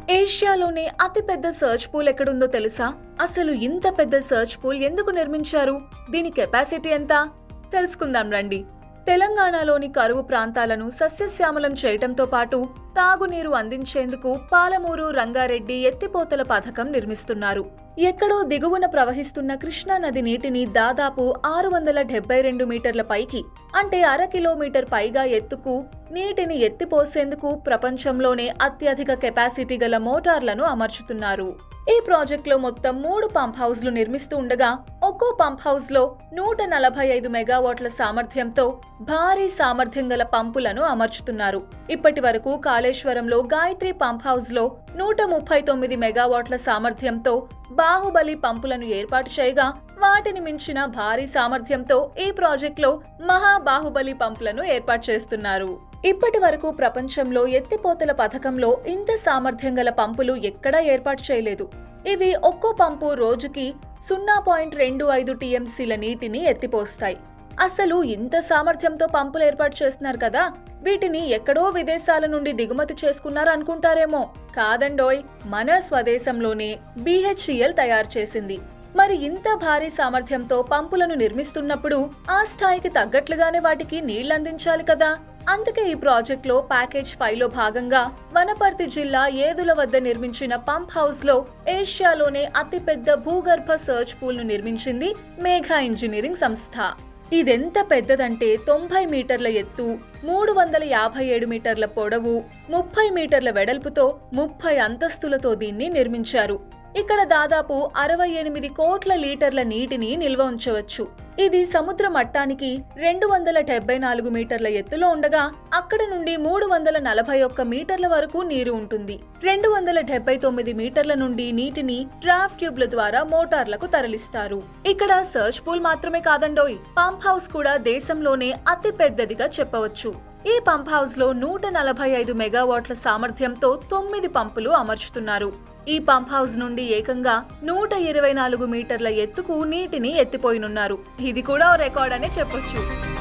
ఏషియాలోనే అతిపెద్ద search pool ఎక్కడుందో తెలుసా అసలు ఇంత పెద్ద సర్చ్ పూల్ ఎందుకు నిర్మించారు దీని కెపాసిటీ ఎంత తెలుసుకుందాం రండి తెలంగాణలోని కరువు ప్రాంతాలను సస్యశ్యామలం చేయటంతో పాటు తాగునీరు అందించేందుకు పాలమూరు రంగారెడ్డి ఎత్తిపోతల పథకం నిర్మిస్తున్నారు ఎక్కడో దిగువన ప్రవహిస్తున్న కృష్ణా నది నీటిని దాదాపు ఆరు వందల డెబ్బై రెండు మీటర్ల పైకి అంటే అర కిలోమీటర్ పైగా ఎత్తుకు నీటిని ఎత్తిపోసేందుకు ప్రపంచంలోనే అత్యధిక కెపాసిటీ గల మోటార్లను అమర్చుతున్నారు ఈ ప్రాజెక్టులో మొత్తం మూడు పంప్ హౌస్లు నిర్మిస్తూ ఉండగా ఒక్కో పంప్ హౌస్ లో నూట నలభై ఐదు మెగావాట్ల సామర్థ్యంతో భారీ సామర్థ్యం గల పంపులను అమర్చుతున్నారు ఇప్పటి వరకు కాళేశ్వరంలో గాయత్రి పంప్ హౌస్ లో నూట ముప్పై తొమ్మిది మెగావాట్ల సామర్థ్యంతో బాహుబలి పంపులను ఏర్పాటు చేయగా వాటిని మించిన భారీ సామర్థ్యంతో ఈ ప్రాజెక్టులో మహా బాహుబలి పంపులను ఏర్పాటు చేస్తున్నారు ఇప్పటి వరకు ప్రపంచంలో ఎత్తిపోతల పథకంలో ఇంత సామర్థ్యం గల పంపులు ఎక్కడా ఏర్పాటు చేయలేదు ఇవి ఒక్కో పంపు రోజుకి సున్నా పాయింట్ రెండు ఐదు టీఎంసీల నీటిని ఎత్తిపోస్తాయి అసలు ఇంత సామర్థ్యంతో పంపులు ఏర్పాటు చేస్తున్నారు కదా వీటిని ఎక్కడో విదేశాల నుండి దిగుమతి చేసుకున్నారు అనుకుంటారేమో కాదండోయ్ మన స్వదేశంలోనే బీహెచ్ఈఎల్ తయారు చేసింది మరి ఇంత భారీ సామర్థ్యంతో పంపులను నిర్మిస్తున్నప్పుడు ఆ స్థాయికి తగ్గట్లుగానే వాటికి నీళ్లందించాలి కదా అందుకే ఈ ప్రాజెక్టులో ప్యాకేజ్ ఫైవ్ లో భాగంగా వనపర్తి జిల్లా ఏదుల వద్ద నిర్మించిన పంప్ హౌస్ లో ఏషియాలోనే అతిపెద్ద భూగర్భ సర్చ్ పూల్ ను నిర్మించింది మేఘా ఇంజనీరింగ్ సంస్థ ఇదెంత పెద్దదంటే తొంభై మీటర్ల ఎత్తు మూడు వందల యాభై ఏడు మీటర్ల పొడవు ముప్పై మీటర్ల వెడల్పుతో ముప్పై అంతస్తులతో దీన్ని నిర్మించారు ఇక్కడ దాదాపు అరవై ఎనిమిది కోట్ల లీటర్ల నీటిని నిల్వ ఉంచవచ్చు ఇది సముద్ర మట్టానికి రెండు వందల డెబ్బై నాలుగు మీటర్ల ఎత్తులో ఉండగా అక్కడ నుండి మూడు వందల నలభై ఒక్క మీటర్ల వరకు నీరు ఉంటుంది రెండు వందల డెబ్బై తొమ్మిది మీటర్ల నుండి నీటిని డ్రాఫ్ట్ ట్యూబ్ల ద్వారా మోటార్లకు తరలిస్తారు ఇక్కడ సర్చ్ పూల్ మాత్రమే కాదండోయ్ పంప్ హౌస్ కూడా దేశంలోనే అతి పెద్దదిగా చెప్పవచ్చు ఈ పంప్ హౌస్ లో నూట నలభై ఐదు మెగావాట్ల సామర్థ్యంతో తొమ్మిది పంపులు అమర్చుతున్నారు ఈ పంప్ హౌస్ నుండి ఏకంగా నూట ఇరవై నాలుగు మీటర్ల ఎత్తుకు నీటిని ఎత్తిపోయినున్నారు ఇది కూడా ఓ రికార్డ్ అనే చెప్పొచ్చు